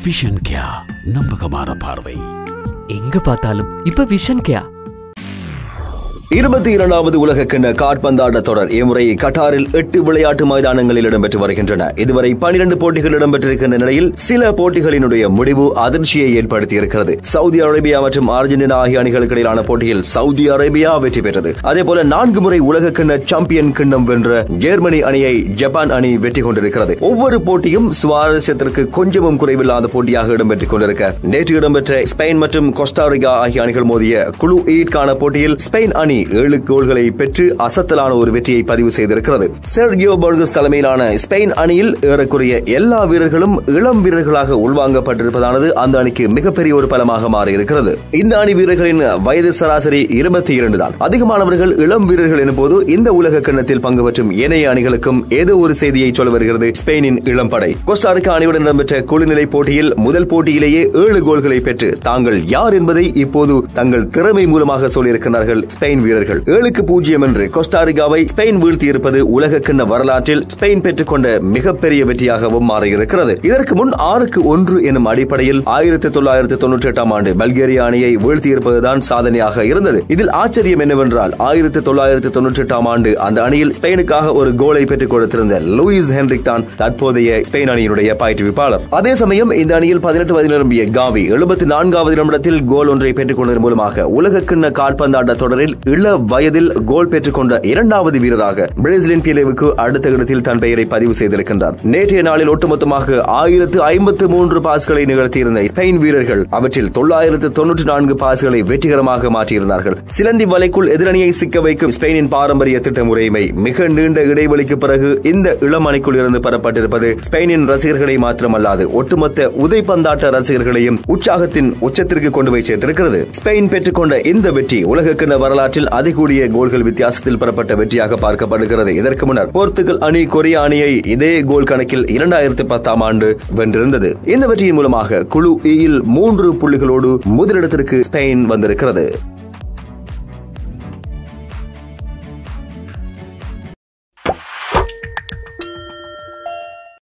vision கியா நம்பகமான பார்வை எங்க பார்த்தாலும் இப்ப விஷன் கேயா இருபத்தி இரண்டாவது உலகக்கிண்ண காட்பந்தாட்ட தொடர் இம்முறை கட்டாரில் எட்டு விளையாட்டு மைதானங்களில் இடம்பெற்று வருகின்றன இதுவரை பனிரெண்டு போட்டிகள் இடம்பெற்றிருக்கின்ற நிலையில் சில போட்டிகளினுடைய முடிவு அதிர்ச்சியை ஏற்படுத்தியிருக்கிறது சவுதி அரேபியா மற்றும் அர்ஜென்டினா ஆகிய அணிகளுக்கு இடையிலான போட்டியில் சவுதி அரேபியா வெற்றி பெற்றது அதேபோல நான்கு முறை உலகக்கிண்ண சாம்பியன் கிண்ணம் வென்ற ஜெர்மனி அணியை ஜப்பான் அணி வெற்றி கொண்டிருக்கிறது ஒவ்வொரு போட்டியும் சுவாரஸ்யத்திற்கு கொஞ்சமும் குறைவில்லாத போட்டியாக இடம்பெற்றுக் கொண்டிருக்க நேற்று இடம்பெற்ற ஸ்பெயின் மற்றும் கோஸ்டாரிகா ஆகிய அணிகள் மோதிய குழு ஈட்கான போட்டியில் ஸ்பெயின் அணி ஏழு கோல்களை பெற்று அசத்தலான ஒரு வெற்றியை பதிவு செய்திருக்கிறது செர்கியோ பர்கஸ் தலைமையிலான ஸ்பெயின் அணியில் ஏறக்குறைய எல்லா வீரர்களும் இளம் வீரர்களாக உள்வாங்கப்பட்டிருப்பதானது அந்த அணிக்கு மிகப்பெரிய ஒரு பலமாக மாறியிருக்கிறது இந்த அணி வீரர்களின் வயது சராசரி இருபத்தி இரண்டு தான் அதிகமானவர்கள் இளம் வீரர்கள் எனும்போது இந்த உலக கிண்ணத்தில் பங்கு பெற்றும் ஏனைய அணிகளுக்கும் ஏதோ ஒரு செய்தியை சொல்ல வருகிறது ஸ்பெயினின் இளம் படை கோஸ்டாரிக்கா அணியுடன் இடம்பெற்ற குழுநிலை போட்டியில் முதல் போட்டியிலேயே ஏழு கோல்களை பெற்று தாங்கள் யார் என்பதை இப்போது தங்கள் திறமை மூலமாக சொல்லியிருக்கிறார்கள் ஸ்பெயின் வீரர்கள் ஏழுக்கு பூஜ்ஜியம் என்று கோஸ்டாரிக்காவை ஸ்பெயின் வீழ்த்தியிருப்பது உலக கிண்ண வரலாற்றில் ஸ்பெயின் பெற்றுக்கொண்ட மிகப்பெரிய வெற்றியாகவும் மாறியிருக்கிறது இதற்கு முன் ஆறுக்கு ஒன்று எனும் அடிப்படையில் ஆயிரத்தி தொள்ளாயிரத்தி தொன்னூற்றி எட்டாம் ஆண்டு பல்கேரியா அணியை வீழ்த்தியிருப்பதுதான் சாதனையாக இருந்தது இதில் ஆச்சரியம் என்னவென்றால் ஆயிரத்தி தொள்ளாயிரத்தி தொன்னூற்றி எட்டாம் ஆண்டு அந்த அணியில் ஸ்பெயினுக்காக ஒரு கோலை பெற்றுக் கொடுத்திருந்த லூயிஸ் ஹென்ரிக் தான் தற்போதைய ஸ்பெயின் அணியினுடைய பயிற்றுவிப்பாளர் அதே சமயம் இந்த அணியில் பதினெட்டு வயது நிரம்பிய காவி எழுபத்தி நான்காவது நிமிடத்தில் கோல் ஒன்றை பெற்றுக் கொண்டதன் மூலமாக உலக கிண்ண கால்பந்தாட்ட தொடரில் இள வயதில் கோல் பெற்றுக் கொண்ட இரண்டாவது வீரராக பிரேசிலின் பிலேவுக்கு அடுத்த இடத்தில் தன் பெயரை பதிவு செய்திருக்கின்றார் நேற்றைய நாளில் ஒட்டுமொத்தமாக ஆயிரத்து ஐம்பத்து மூன்று பாஸ்களை நிகழ்த்தியிருந்த ஸ்பெயின் வீரர்கள் அவற்றில் தொள்ளாயிரத்து தொன்னூற்றி நான்கு பாஸ்களை வெற்றிகரமாக மாற்றியிருந்தார்கள் சிலந்தி வலைக்குள் எதிரணியை சிக்க வைக்கும் ஸ்பெயினின் பாரம்பரிய திட்ட முறைமை மிக நீண்ட இடைவெளிக்கு பிறகு இந்த இளம் அணிக்குள் இருந்து பெறப்பட்டிருப்பது ஸ்பெயினின் ரசிகர்களை மாத்திரமல்லாது ஒட்டுமொத்த உதைப்பந்தாட்ட ரசிகர்களையும் உற்சாகத்தின் உச்சத்திற்கு கொண்டு போய் சேர்த்திருக்கிறது ஸ்பெயின் பெற்றுக்கொண்ட இந்த வெற்றி உலகக்கிண்ண வரலாற்றில் அதிகூடிய கோல்கள் வித்தியாசத்தில் பெறப்பட்ட வெற்றியாக பார்க்கப்படுகிறது இதற்கு முன்னர் போர்த்துகல் அணி கொரிய அணியை இதே கோல் கணக்கில் இரண்டாயிரத்தி பத்தாம் ஆண்டு வென்றிருந்தது இந்த வெற்றியின் மூலமாக குழு இயில் மூன்று புள்ளிகளோடு முதலிடத்திற்கு ஸ்பெயின் வந்திருக்கிறது